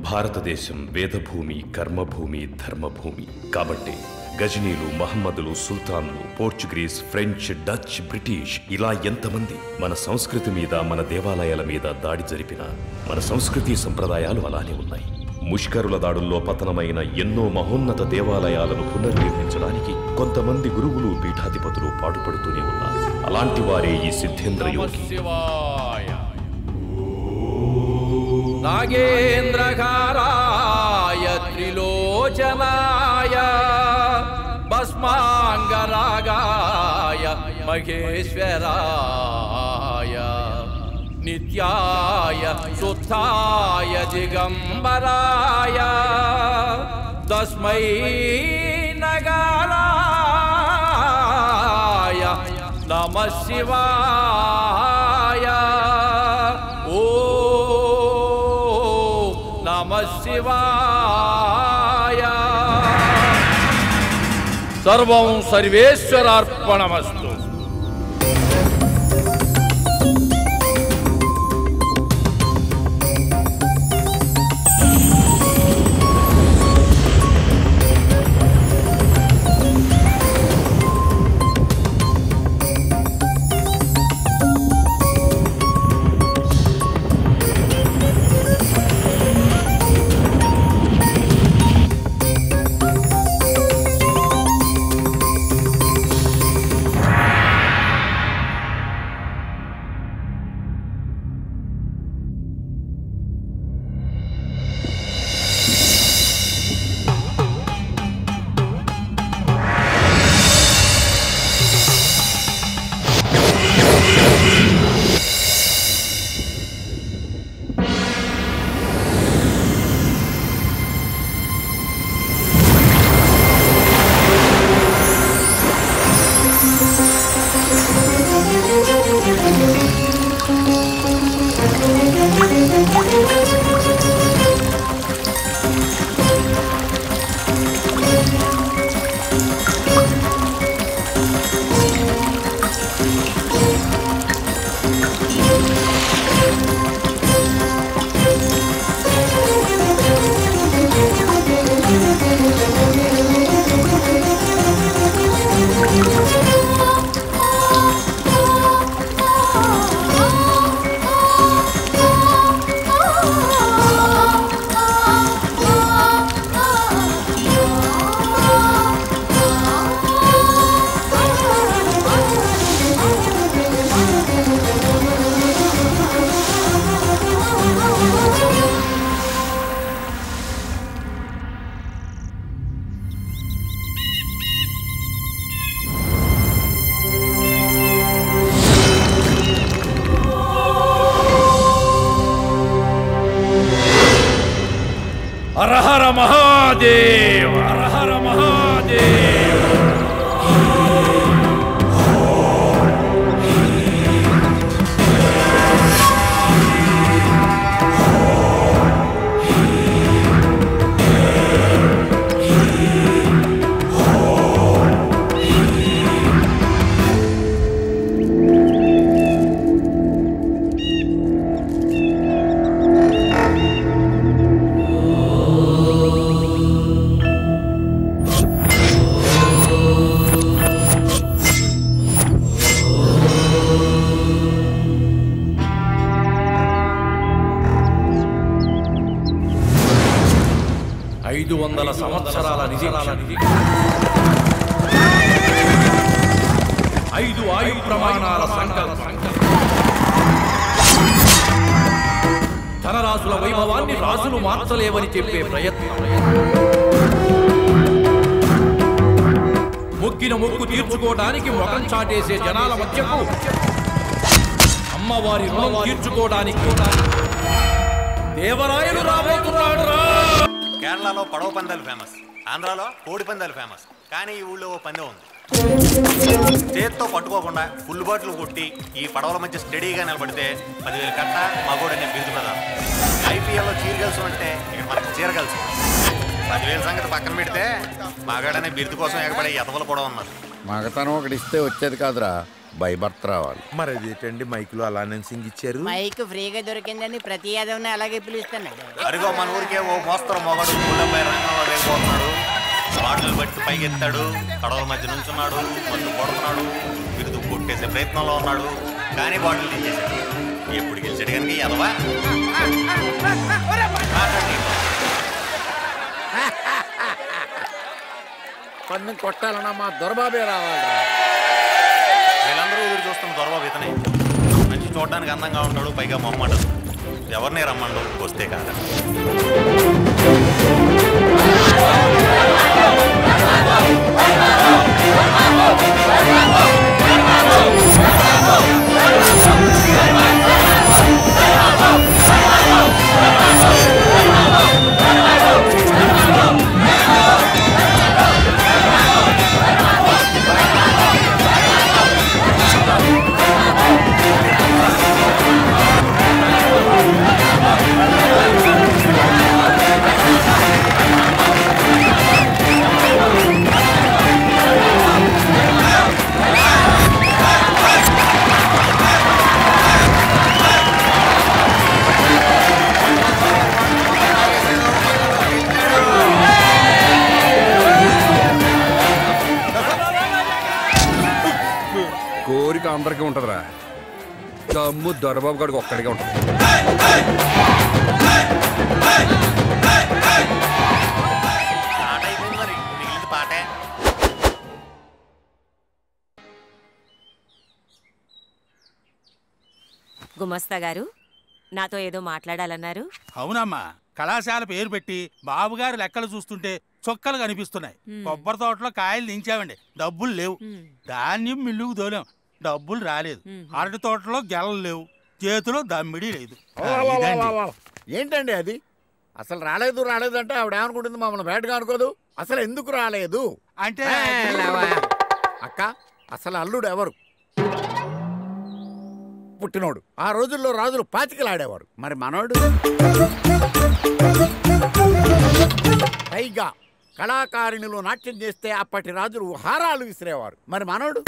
భారతదేశం వేదభూమి కర్మభూమి ధర్మభూమి కాబట్టి గజనీలు మహమ్మదులు సుల్తాన్లు పోర్చుగీస్ ఫ్రెంచ్ డచ్ బ్రిటిష్ ఇలా ఎంతమంది మన సంస్కృతి మీద మన దేవాలయాల మీద దాడి జరిపినా మన సంస్కృతి సంప్రదాయాలు అలానే ఉన్నాయి ముష్కరుల దాడుల్లో పతనమైన ఎన్నో మహోన్నత దేవాలయాలను పునర్నిర్మించడానికి కొంతమంది గురువులు పీఠాధిపతులు పాటుపడుతూనే ఉన్నారు అలాంటి వారే ఈ సిద్ధేంద్ర యోగి శివాయ నాగేంద్రకారాయ త్రిలోచనాయ భస్మాంగరాగాయ మహేశ్వరాయ నిత్యాయ శుద్ధాయ దిగంబరాయ తస్మై నగారాయ నమ శివాయ ఓ నమ శివాయ సర్వం సర్వేశ్వరార్పణమస్తు హరహర మహాదేవ్ హరహర మహాదేవ్ ఐదు వందల సంవత్సరాల నిరీక్షణ ఐదు ఆయు ప్రమాణాల సంకల్పం ధనరాశుల వైభవాన్ని రాజులు మార్చలేవని చెప్పే ప్రయత్నం మొక్కిన మొక్కు తీర్చుకోవడానికి ముఖం చాటేసే జనాల మధ్యకు అమ్మవారి రుణం తీర్చుకోవడానికి దేవరాయలు రాబోతున్నాడు రా కేరళలో పడవ పందాలు ఫేమస్ ఆంధ్రాలో కోడి పందాలు ఫేమస్ కానీ ఈ ఊళ్ళో ఓ పందెం ఉంది చేత్తో పట్టుకోకుండా ఫుల్ బాటిల్ కొట్టి ఈ పడవల మధ్య స్టడీగా నిలబడితే పదివేలు కట్ట మగోడనే బిరుదు ప్రధానం ఐపీఎల్లో చీరగలుసు అంటే ఇక్కడ మనకి చీరగలుసు పదివేల సంగతి పక్కన పెడితే మగాడనే బిరుదు కోసం ఎగబడే ఎతవలు కూడా ఉన్నారు మగతనం ఒకటి ఇస్తే వచ్చేది కాదురా బై బర్త్ రావాలి మరి అదేంటండి మైక్లో అలా సింగ్ ఇచ్చారు మైక్ ఫ్రీగా దొరికిందని ప్రతి యాదవ్ని అలాగే పిలుస్తున్నాడు అదిగో మన ఊరికే ఓ మోస్తరు మొగడు గుండెపై రంగంలో దిగిపోతున్నాడు బాటలు బట్టి పైకెత్తాడు కడవల మధ్య నుంచున్నాడు మందు కొడుతున్నాడు బిరుదు కొట్టేసే ప్రయత్నంలో ఉన్నాడు కానీ బాటిల్ తీసేశాడు ఎప్పుడు గెలిచాడు కనుక ఎదవా పన్ను కొట్టాలన్నా మా దొరబాబే రావాలి వీళ్ళందరూ ఎదురు చూస్తున్న దొరబాబు ఇతనే మంచి చూడడానికి అందంగా ఉంటాడు పైగా మొహమాట ఎవరిని రమ్మండు వస్తే కాదు కోరిక అందరికీ ఉంటదిరా దమ్ము దొరబాబు గడికి ఒక్కడికే ఉంటది పాట అయిపోయింది మరి మిగిలింది పాటే గుమస్తా గారు నాతో ఏదో మాట్లాడాలన్నారు అవునమ్మా కళాశాల పేరు పెట్టి బాబుగారి లెక్కలు చూస్తుంటే చొక్కలు కనిపిస్తున్నాయి కొబ్బరి తోటలో కాయలు దించామండి డబ్బులు లేవు ధాన్యం మిల్లుకు దోలాం డబ్బులు రాలేదు అరటి తోటలో గెలలు లేవు చేతిలో దమ్మిడి లేదు ఇదండి. ఏంటండి అది అసలు రాలేదు రాలేదు అంటే ఆవిడ ఏమనుకుంటుంది మమ్మల్ని బయటగా అనుకోదు అసలు ఎందుకు రాలేదు అంటే ఏ, లేవా. అక్క అసలు అల్లుడు ఎవరు పుట్టినోడు ఆ రోజుల్లో రాజులు పాతికలాడేవారు మరి మనోడు పైగా కళాకారిణిలో నాట్యం చేస్తే అప్పటి రాజులు హారాలు విసిరేవారు మరి మనోడు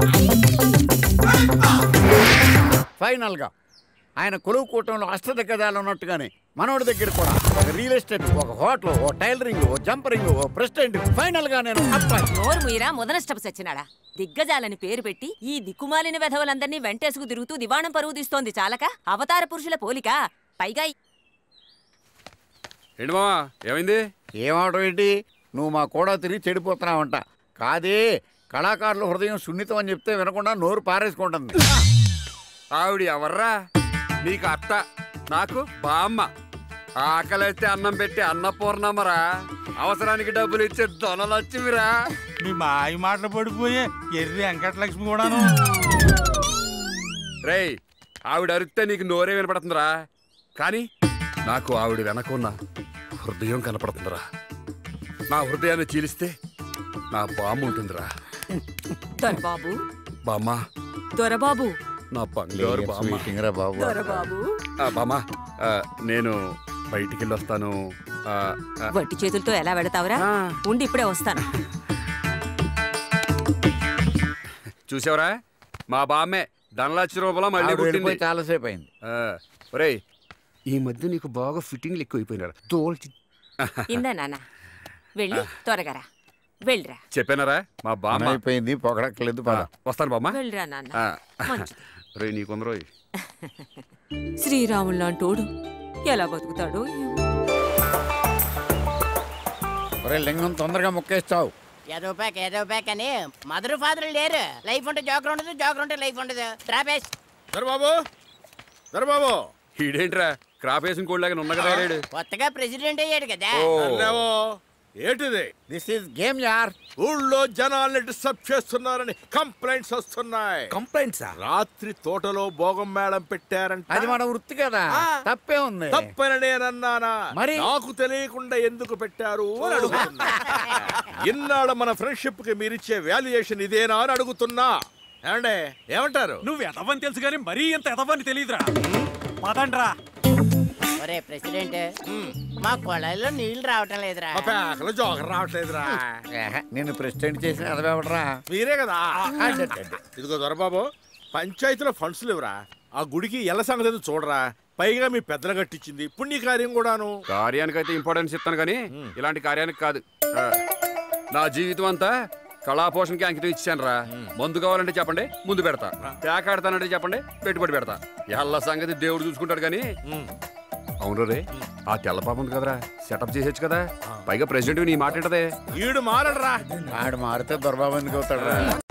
ఫైనల్ గా ఆయన కొలువు కూటంలో అష్టదిగ్గజాలు ఉన్నట్టుగానే మనోడి దగ్గర కూడా ఒక రియల్ ఎస్టేట్ ఒక హోటల్ ఓ టైలరింగ్ ఓ జంపరింగ్ ఓ ప్రెసిడెంట్ ఫైనల్ గా నేను అబ్బాయి నోరు మీరా మొదనష్టపు సచ్చినాడా దిగ్గజాలని పేరు పెట్టి ఈ దిక్కుమాలిన వెధవలందర్నీ వెంటేసుకు తిరుగుతూ దివాణం పరువు తీస్తోంది చాలక అవతార పురుషుల పోలిక పైగా ఈ- ఏంటి మావా ఏమైంది ఏమవడం ఏంటి నువ్వు మా కూడా తిరిగి చెడిపోతున్నావంట కాదే కళాకారుల హృదయం సున్నితం అని చెప్తే వినకుండా నోరు పారేసుకుంటుంది ఆవిడ ఎవర్రా నీకు అత్త నాకు బామ్మ ఆకలేస్తే అన్నం పెట్టి అన్నపూర్ణమ్మరా అవసరానికి డబ్బులు ఇచ్చే దొనలచ్చిమిరా మీ మాయ మాటలు పడిపోయే ఎర్రి వెంకటలక్ష్మి కూడాను రేయ్ ఆవిడ అరిస్తే నీకు నోరే వినపడుతుందిరా కానీ నాకు ఆవిడ వెనకున్న హృదయం కనపడుతుందిరా నా హృదయాన్ని చీలిస్తే నా బామ్మ ఉంటుందిరా దొరబాబు బామ్మ దొరబాబు నా బంగారు బామ్మ రా బాబు దొరబాబు ఆ, బామ్మ ఆ, నేను బయటికి వెళ్ళి వస్తాను ఆ, ఆ, వట్టి చేతులతో ఎలా వెళతావురా ఆ. ఉండి ఇప్పుడే వస్తాను చూసావరా మా బామ్మే ధనలక్ష రూపాయల మళ్ళీ ఆవిడ పుట్టింది వెళ్ళిపోయి చాలాసేపు అయింది ఆ, ఒరేయ్ ఈ మధ్య నీకు బాగా ఫిట్టింగ్లు ఎక్కువైపోయినారు తోల్చి ఇందా నాన్న వెళ్ళి త్వరగా వెళ్ళిరా చెప్పానరా మా బామ్మ అయిపోయింది పొగడక్కలేదు ఆ, పద వస్తాను బామ్మ వెళ్ళిరా నాన్న ఆ, మంచిది. రే నీకుందరో శ్రీరాములు లాంటోడు ఎలా బతుకుతాడో ఏమో. ఒరే లింగం తొందరగా మొక్కేస్తావు ఏదో ప్యాక్ ఏదో ప్యాక్ అని మదర్ ఫాదర్ లేరు లైఫ్ ఉంటే జోకర్ ఉండదు జోకర్ ఉంటే లైఫ్ ఉండదు ట్రాపేస్ దొరబాబు దొరబాబు ఈడేంట్రా క్రాప్ వేసిన కోళ్ళగా ఉన్న కదా రేడు కొత్తగా ప్రెసిడెంట్ అయ్యాడు కదా ఓ అల్లేవో ఏంటిది దిస్ ఈస్ గేమ్ యార్ ఊళ్ళో జనాల్ని డిస్టర్బ్ చేస్తున్నారని కంప్లైంట్స్ వస్తున్నాయి కంప్లైంట్స్ రాత్రి తోటలో భోగం మేళం పెట్టారంట అది మన వృత్తి కదా ఆ. తప్పే ఉంది తప్పని నేనన్నానా మరి? నాకు తెలియకుండా ఎందుకు పెట్టారు అని అడుగుతున్నా ఇన్నాళ్ళ మన ఫ్రెండ్షిప్ కి మీరిచ్చే వాల్యుయేషన్ ఇదేనా అని అడుగుతున్నా ఏమండే ఏమంటారు నువ్వు ఎదవని తెలుసు కానీ మరీ ఇంత ఎదవని తెలియదురా పదండ్రా ఒరే ప్రెసిడెంట్ మా కొళాయిలో నీళ్లు రావటం లేదురా మా పేకలో జోకర్ రావట్లేదురా ఏహ, నిన్ను ప్రెసిడెంట్ చేసిన అదవెవడరా మీరే కదా ఇదిగో దొరబాబు పంచాయతీలో ఫండ్స్ లేవురా ఆ గుడికి ఎల్ల సంగతి ఏదో చూడరా పైగా మీ పెద్దలు కట్టించింది పుణ్యకార్యం కూడాను కార్యానికైతే ఇంపార్టెన్స్ ఇస్తాను కానీ ఇలాంటి కార్యానికి కాదు ఆ, నా జీవితం అంతా కళాపోషణకి అంకితం ఇచ్చాను రా మందు కావాలంటే చెప్పండి ముందు పెడతా పేకాడతానంటే చెప్పండి పెట్టుబడి పెడతా ఎల్ల సంగతి దేవుడు చూసుకుంటాడు కానీ అవును రే ఆ తెల్ల పాప ఉంది కదరా సెటప్ చేసేచ్చు కదా పైగా ప్రెసిడెంట్ నీ మాట ఏంటదే ఈడు మారడరా ఆడు మారితే దొరబాబు ఎందుకు అవుతాడు